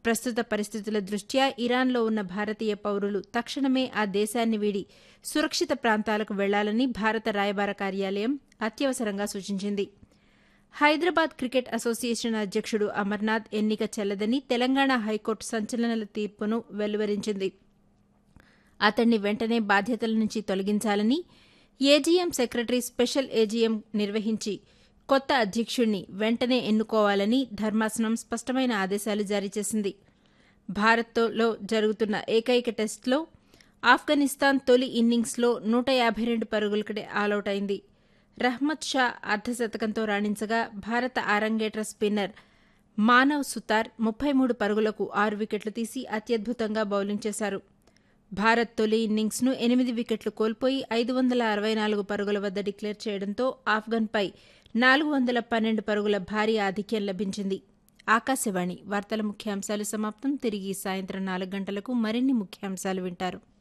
ప్రస్తుత పరిస్థితుల దృష్ట్యా ఇరాన్లో ఉన్న భారతీయ పౌరులు తక్షణమే ఆ దేశాన్ని వీడి సురక్షిత ప్రాంతాలకు వెళ్లాలని భారత రాయబార కార్యాలయం అత్యవసరంగా సూచించింది హైదరాబాద్ క్రికెట్ అసోసియేషన్ అధ్యక్షుడు అమర్నాథ్ ఎన్నిక చెల్లదని తెలంగాణ హైకోర్టు సంచలన తీర్పును వెలువరించింది అతన్ని వెంటనే బాధ్యతల నుంచి తొలగించాలని ఏజీఎం సెక్రటరీ స్పెషల్ ఏజీఎం నిర్వహించి కొత్త అధ్యక్షుణ్ణి వెంటనే ఎన్నుకోవాలని ధర్మాసనం స్పష్టమైన ఆదేశాలు జారీ చేసింది భారత్లో జరుగుతున్న ఏకైక టెస్టులో ఆఫ్ఘనిస్తాన్ తొలి ఇన్నింగ్స్లో నూట యాభై రెండు పరుగులకడే ఆలౌట్ అయింది రహ్మద్ షా అర్ధశతకంతో రాణించగా భారత ఆరంగేట్ర స్పిన్నర్ మానవ్ సుతార్ ముప్పై మూడు పరుగులకు ఆరు వికెట్లు తీసి అత్యద్భుతంగా బౌలింగ్ చేశారు భారత్ తొలి ఇన్నింగ్స్ను ఎనిమిది వికెట్లు కోల్పోయి ఐదు వందల అరవై నాలుగు పరుగుల వద్ద డిక్లేర్ చేయడంతో ఆఫ్ఘన్పై నాలుగు వందల పన్నెండు పరుగుల భారీ ఆధిక్యం లభించింది ఆకాశవాణి వార్తల ముఖ్యాంశాలు సమాప్తం తిరిగి సాయంత్రం నాలుగు గంటలకు మరిన్ని ముఖ్యాంశాలు వింటారు